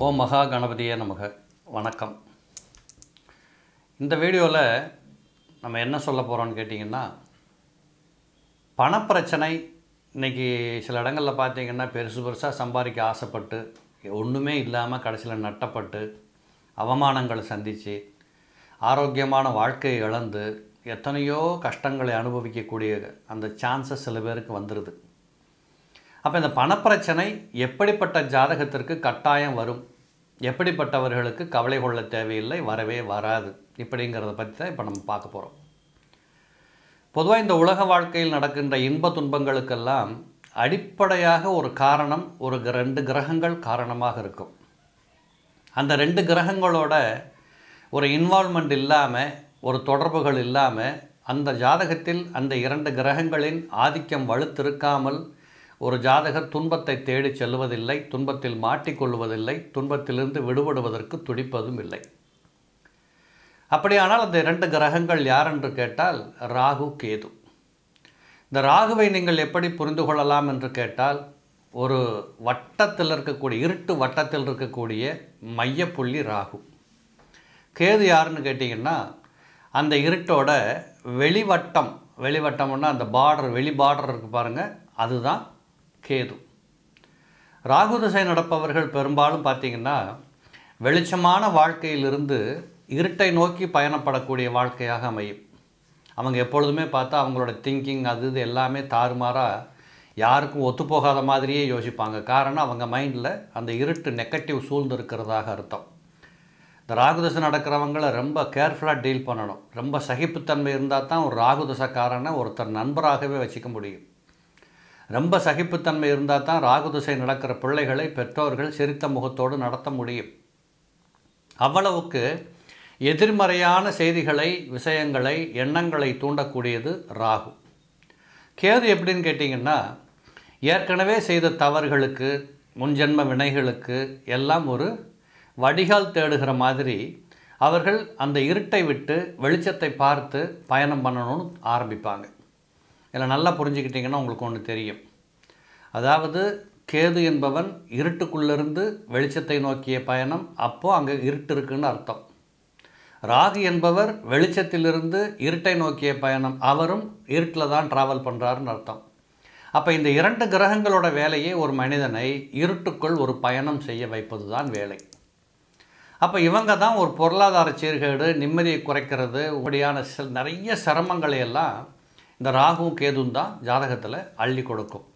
ஓம் மகா கணபதியே நமக வணக்கம் இந்த வீடியோவில் நம்ம என்ன சொல்ல போகிறோம்னு கேட்டிங்கன்னா பணப்பிரச்சனை இன்றைக்கி சில இடங்களில் பார்த்தீங்கன்னா பெருசு பெருசாக சம்பாதிக்க ஆசைப்பட்டு ஒன்றுமே இல்லாமல் கடைசியில் நட்டப்பட்டு அவமானங்களை சந்தித்து ஆரோக்கியமான வாழ்க்கையை இழந்து எத்தனையோ கஷ்டங்களை அனுபவிக்கக்கூடிய அந்த சான்சஸ் சில பேருக்கு வந்துடுது அப்போ இந்த பணப்பிரச்சனை எப்படிப்பட்ட ஜாதகத்திற்கு கட்டாயம் வரும் எப்படிப்பட்டவர்களுக்கு கவலை கொள்ள தேவையில்லை வரவே வராது இப்படிங்கிறத பற்றி தான் இப்போ நம்ம பார்க்க போகிறோம் பொதுவாக இந்த உலக வாழ்க்கையில் நடக்கின்ற இன்ப துன்பங்களுக்கெல்லாம் அடிப்படையாக ஒரு காரணம் ஒரு கிர- ரெண்டு கிரகங்கள் காரணமாக இருக்கும் அந்த ரெண்டு கிரகங்களோட ஒரு இன்வால்மெண்ட் இல்லாமல் ஒரு தொடர்புகள் இல்லாமல் அந்த ஜாதகத்தில் அந்த இரண்டு கிரகங்களின் ஆதிக்கம் வலுத்திருக்காமல் ஒரு ஜாதகர் துன்பத்தை தேடிச் செல்வதில்லை துன்பத்தில் மாட்டிக்கொள்வதில்லை துன்பத்திலிருந்து விடுபடுவதற்கு துடிப்பதும் இல்லை அப்படியானால் அந்த இரண்டு கிரகங்கள் யார் என்று கேட்டால் ராகு கேது இந்த ராகுவை நீங்கள் எப்படி புரிந்து கொள்ளலாம் என்று கேட்டால் ஒரு வட்டத்தில் இருக்கக்கூடிய இருட்டு வட்டத்தில் இருக்கக்கூடிய மையப்புள்ளி ராகு கேது யாருன்னு கேட்டிங்கன்னா அந்த இருட்டோட வெளிவட்டம் வெளிவட்டம்னா அந்த பார்டர் வெளி பார்டர் இருக்கு பாருங்கள் அதுதான் கேது ராகு திசை நடப்பவர்கள் பெரும்பாலும் பார்த்தீங்கன்னா வெளிச்சமான வாழ்க்கையிலிருந்து இருட்டை நோக்கி பயணப்படக்கூடிய வாழ்க்கையாக அமையும் அவங்க எப்பொழுதுமே பார்த்தா அவங்களோட திங்கிங் அது இது எல்லாமே தாறுமாறாக யாருக்கும் ஒத்துப்போகாத மாதிரியே யோசிப்பாங்க காரணம் அவங்க மைண்டில் அந்த இருட்டு நெகட்டிவ் சூழ்ந்து இருக்கிறதாக அர்த்தம் இந்த ராகுதசை நடக்கிறவங்கள ரொம்ப கேர்ஃபுல்லாக டீல் பண்ணணும் ரொம்ப சகிப்புத்தன்மை இருந்தால் தான் ஒரு ராகுதசக்காரனை ஒருத்தர் நண்பராகவே வச்சுக்க முடியும் ரொம்ப சகிப்புத்தன்மை இருந்தால் தான் ராகுதிசை நடக்கிற பிள்ளைகளை பெற்றோர்கள் சிரித்த முகத்தோடு நடத்த முடியும் அவ்வளவுக்கு எதிர்மறையான செய்திகளை விஷயங்களை எண்ணங்களை தூண்டக்கூடியது ராகு கேது எப்படின்னு கேட்டிங்கன்னா ஏற்கனவே செய்த தவறுகளுக்கு முன்ஜென்ம வினைகளுக்கு எல்லாம் ஒரு வடிகால் தேடுகிற மாதிரி அவர்கள் அந்த இருட்டை விட்டு வெளிச்சத்தை பார்த்து பயணம் பண்ணணும்னு ஆரம்பிப்பாங்க இதில் நல்லா புரிஞ்சுக்கிட்டிங்கன்னா உங்களுக்கு ஒன்று தெரியும் அதாவது கேது என்பவன் இருட்டுக்குள்ளிருந்து வெளிச்சத்தை நோக்கிய பயணம் அப்போது அங்கே இருட்டு இருக்குன்னு அர்த்தம் ராகு என்பவர் வெளிச்சத்திலிருந்து இருட்டை நோக்கிய பயணம் அவரும் இருட்டில் தான் ட்ராவல் பண்ணுறாருன்னு அர்த்தம் அப்போ இந்த இரண்டு கிரகங்களோட வேலையே ஒரு மனிதனை இருட்டுக்குள் ஒரு பயணம் செய்ய வைப்பது தான் வேலை அப்போ இவங்க தான் ஒரு பொருளாதார சீர்கேடு நிம்மதியை குறைக்கிறது இப்படியான சில நிறைய சிரமங்களை எல்லாம் இந்த ராகுவும் கேதுவும் தான் ஜாதகத்தில் அள்ளி கொடுக்கும்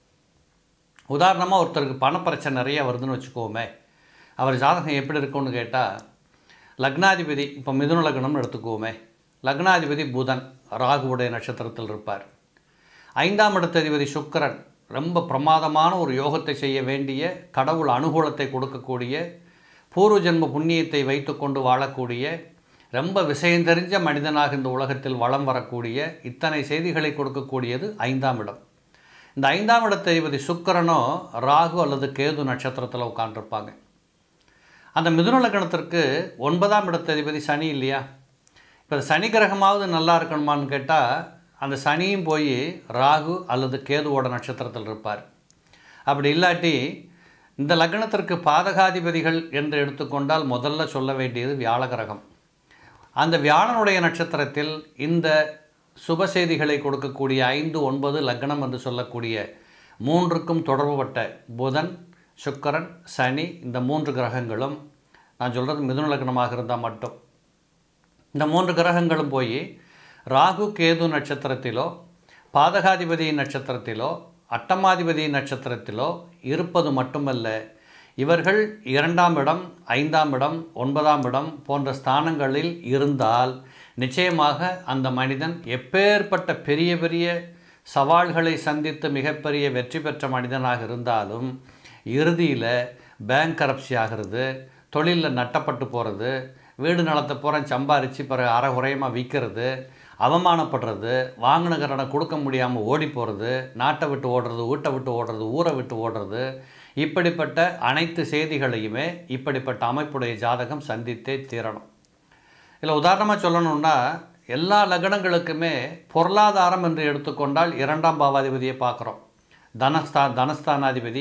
உதாரணமாக ஒருத்தருக்கு பணப்பிரச்சனை நிறைய வருதுன்னு வச்சுக்கோமே அவர் ஜாதகம் எப்படி இருக்கும்னு கேட்டால் லக்னாதிபதி இப்போ மிதுன லக்னம்னு எடுத்துக்குவோமே லக்னாதிபதி புதன் ராகுவுடைய நட்சத்திரத்தில் இருப்பார் ஐந்தாம் இடத்ததிபதி சுக்கிரன் ரொம்ப பிரமாதமான ஒரு யோகத்தை செய்ய வேண்டிய கடவுள் அனுகூலத்தை கொடுக்கக்கூடிய பூர்வ ஜென்ம புண்ணியத்தை வைத்துக்கொண்டு வாழக்கூடிய ரொம்ப விஷயம் தெரிஞ்ச மனிதனாக இந்த உலகத்தில் வளம் வரக்கூடிய இத்தனை செய்திகளை கொடுக்கக்கூடியது ஐந்தாம் இடம் இந்த ஐந்தாம் இடத்ததிபதி சுக்கிரனோ ராகு அல்லது கேது நட்சத்திரத்தில் உட்காண்டிருப்பாங்க அந்த மிதுன லக்னத்திற்கு ஒன்பதாம் இடத்ததிபதி சனி இல்லையா இப்போ சனி கிரகமாவது நல்லா இருக்கணுமான்னு கேட்டால் அந்த சனியும் போய் ராகு அல்லது கேதுவோட நட்சத்திரத்தில் இருப்பார் அப்படி இல்லாட்டி இந்த லக்னத்திற்கு பாதகாதிபதிகள் என்று எடுத்துக்கொண்டால் முதல்ல சொல்ல வேண்டியது வியாழ கிரகம் அந்த வியாழனுடைய நட்சத்திரத்தில் இந்த சுப செய்திகளை கொடுக்கக்கூடிய ஐந்து ஒன்பது லக்னம் என்று சொல்லக்கூடிய மூன்றுக்கும் தொடர்புபட்ட புதன் சுக்கிரன் சனி இந்த மூன்று கிரகங்களும் நான் சொல்கிறது மிதுன லக்னமாக இருந்தால் மட்டும் இந்த மூன்று கிரகங்களும் போய் ராகு கேது நட்சத்திரத்திலோ பாதகாதிபதி நட்சத்திரத்திலோ அட்டமாதிபதி நட்சத்திரத்திலோ இருப்பது மட்டுமல்ல இவர்கள் இரண்டாம் இடம் ஐந்தாம் இடம் ஒன்பதாம் இடம் போன்ற ஸ்தானங்களில் இருந்தால் நிச்சயமாக அந்த மனிதன் எப்பேற்பட்ட பெரிய பெரிய சவால்களை சந்தித்து மிகப்பெரிய வெற்றி பெற்ற மனிதனாக இருந்தாலும் இறுதியில் பேங்க் கரப்சி ஆகிறது தொழிலில் நட்டப்பட்டு போகிறது வீடு நிலத்தை பூரா சம்பாரித்து பிறகு அறகுறையமாக விற்கிறது அவமானப்படுறது வாங்கின கடனை கொடுக்க முடியாமல் ஓடி போகிறது நாட்டை விட்டு ஓடுறது வீட்டை விட்டு ஓடுறது ஊரை விட்டு ஓடுறது இப்படிப்பட்ட அனைத்து செய்திகளையுமே இப்படிப்பட்ட அமைப்புடைய ஜாதகம் சந்தித்தே தீரணும் இதில் உதாரணமாக சொல்லணும்னா எல்லா லக்னங்களுக்குமே பொருளாதாரம் என்று எடுத்துக்கொண்டால் இரண்டாம் பாவாதிபதியை பார்க்குறோம் தனஸ்தா தனஸ்தானாதிபதி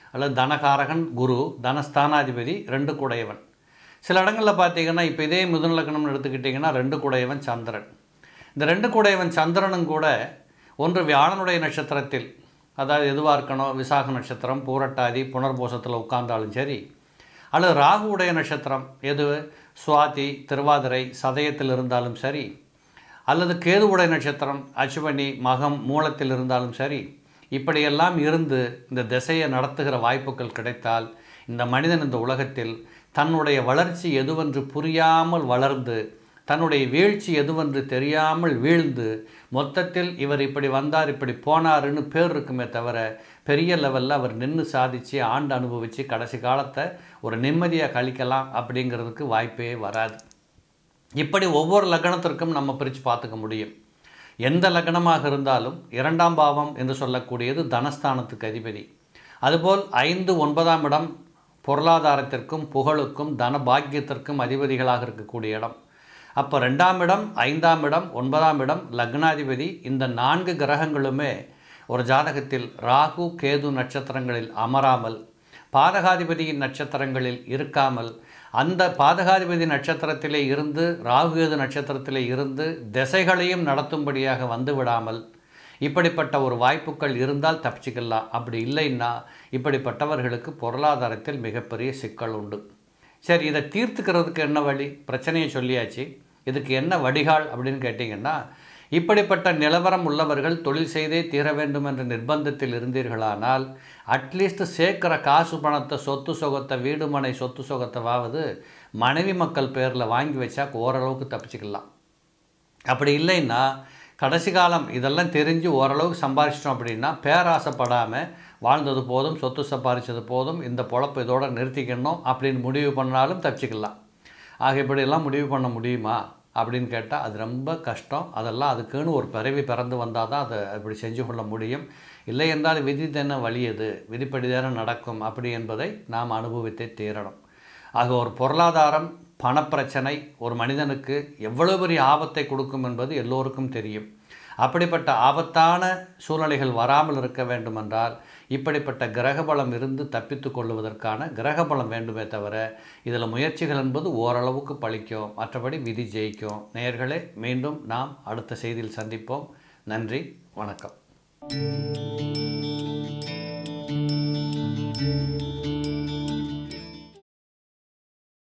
அல்லது தனகாரகன் குரு தனஸ்தானாதிபதி ரெண்டு குடையவன் சில இடங்களில் பார்த்தீங்கன்னா இப்போ இதே மிதுன லக்னம்னு எடுத்துக்கிட்டிங்கன்னா ரெண்டு குடையவன் சந்திரன் இந்த ரெண்டு குடையவன் சந்திரனும் கூட ஒன்று வியாழனுடைய நட்சத்திரத்தில் அதாவது எதுவாக இருக்கணும் விசாக நட்சத்திரம் பூரட்டாதி புனர்பூசத்தில் உட்கார்ந்தாலும் சரி அல்லது ராகுவுடைய நட்சத்திரம் எது சுவாதி திருவாதிரை சதயத்தில் இருந்தாலும் சரி அல்லது கேதுவுடைய நட்சத்திரம் அச்சுவனி மகம் மூலத்தில் இருந்தாலும் சரி இப்படியெல்லாம் இருந்து இந்த திசையை நடத்துகிற வாய்ப்புகள் கிடைத்தால் இந்த மனிதன் இந்த உலகத்தில் தன்னுடைய வளர்ச்சி எதுவென்று புரியாமல் வளர்ந்து தன்னுடைய வீழ்ச்சி எதுவென்று தெரியாமல் வீழ்ந்து மொத்தத்தில் இவர் இப்படி வந்தார் இப்படி போனாருன்னு பேர் இருக்குமே தவிர பெரிய லெவலில் அவர் நின்று சாதித்து ஆண்டு அனுபவித்து கடைசி காலத்தை ஒரு நிம்மதியாக கழிக்கலாம் அப்படிங்கிறதுக்கு வாய்ப்பே வராது இப்படி ஒவ்வொரு லக்னத்திற்கும் நம்ம பிரித்து பார்த்துக்க முடியும் எந்த லக்னமாக இருந்தாலும் இரண்டாம் பாவம் என்று சொல்லக்கூடியது தனஸ்தானத்துக்கு அதிபதி அதுபோல் ஐந்து ஒன்பதாம் இடம் பொருளாதாரத்திற்கும் புகழுக்கும் தன பாக்கியத்திற்கும் அதிபதிகளாக இருக்கக்கூடிய இடம் அப்போ ரெண்டாம் இடம் ஐந்தாம் இடம் ஒன்பதாம் இடம் லக்னாதிபதி இந்த நான்கு கிரகங்களுமே ஒரு ஜாதகத்தில் ராகு கேது நட்சத்திரங்களில் அமராமல் பாதகாதிபதியின் நட்சத்திரங்களில் இருக்காமல் அந்த பாதகாதிபதி நட்சத்திரத்திலே இருந்து ராகுகேது நட்சத்திரத்திலே இருந்து திசைகளையும் நடத்தும்படியாக வந்து விடாமல் இப்படிப்பட்ட ஒரு வாய்ப்புகள் இருந்தால் தப்பிச்சுக்கலாம் அப்படி இல்லைன்னா இப்படிப்பட்டவர்களுக்கு பொருளாதாரத்தில் மிகப்பெரிய சிக்கல் உண்டு சரி இதை தீர்த்துக்கிறதுக்கு என்ன வழி பிரச்சனையை சொல்லியாச்சு இதுக்கு என்ன வடிகால் அப்படின்னு கேட்டிங்கன்னா இப்படிப்பட்ட நிலவரம் உள்ளவர்கள் தொழில் செய்தே தீர வேண்டும் என்ற நிர்பந்தத்தில் இருந்தீர்களானால் அட்லீஸ்ட் சேர்க்குற காசு பணத்தை சொத்து சுகத்தை வீடு மனை சொத்து சுகத்தைவாவது மனைவி மக்கள் பேரில் வாங்கி வச்சா ஓரளவுக்கு தப்பிச்சுக்கலாம் அப்படி இல்லைன்னா கடைசி காலம் இதெல்லாம் தெரிஞ்சு ஓரளவுக்கு சம்பாரிச்சிட்டோம் அப்படின்னா பேராசைப்படாமல் வாழ்ந்தது போதும் சொத்து சம்பாரித்தது போதும் இந்த பொழப்பு இதோட நிறுத்திக்கணும் அப்படின்னு முடிவு பண்ணாலும் தப்பிச்சுக்கலாம் ஆக இப்படியெல்லாம் முடிவு பண்ண முடியுமா அப்படின்னு கேட்டால் அது ரொம்ப கஷ்டம் அதெல்லாம் அதுக்குன்னு ஒரு பிறவி பிறந்து வந்தால் தான் அதை அப்படி செஞ்சு கொள்ள முடியும் இல்லை என்றால் விதி தானே வலியது விதிப்படி தானே நடக்கும் அப்படி என்பதை நாம் அனுபவித்தே தீரணும் ஆக ஒரு பொருளாதாரம் பணப்பிரச்சனை ஒரு மனிதனுக்கு எவ்வளவு பெரிய ஆபத்தை கொடுக்கும் என்பது எல்லோருக்கும் தெரியும் அப்படிப்பட்ட ஆபத்தான சூழ்நிலைகள் வராமல் இருக்க வேண்டுமென்றால் இப்படிப்பட்ட கிரகபலம் இருந்து தப்பித்து கொள்வதற்கான கிரகபலம் வேண்டுமே தவிர இதில் முயற்சிகள் என்பது ஓரளவுக்கு பழிக்கும் மற்றபடி விதி ஜெயிக்கும் நேயர்களே மீண்டும் நாம் அடுத்த செய்தியில் சந்திப்போம் நன்றி வணக்கம்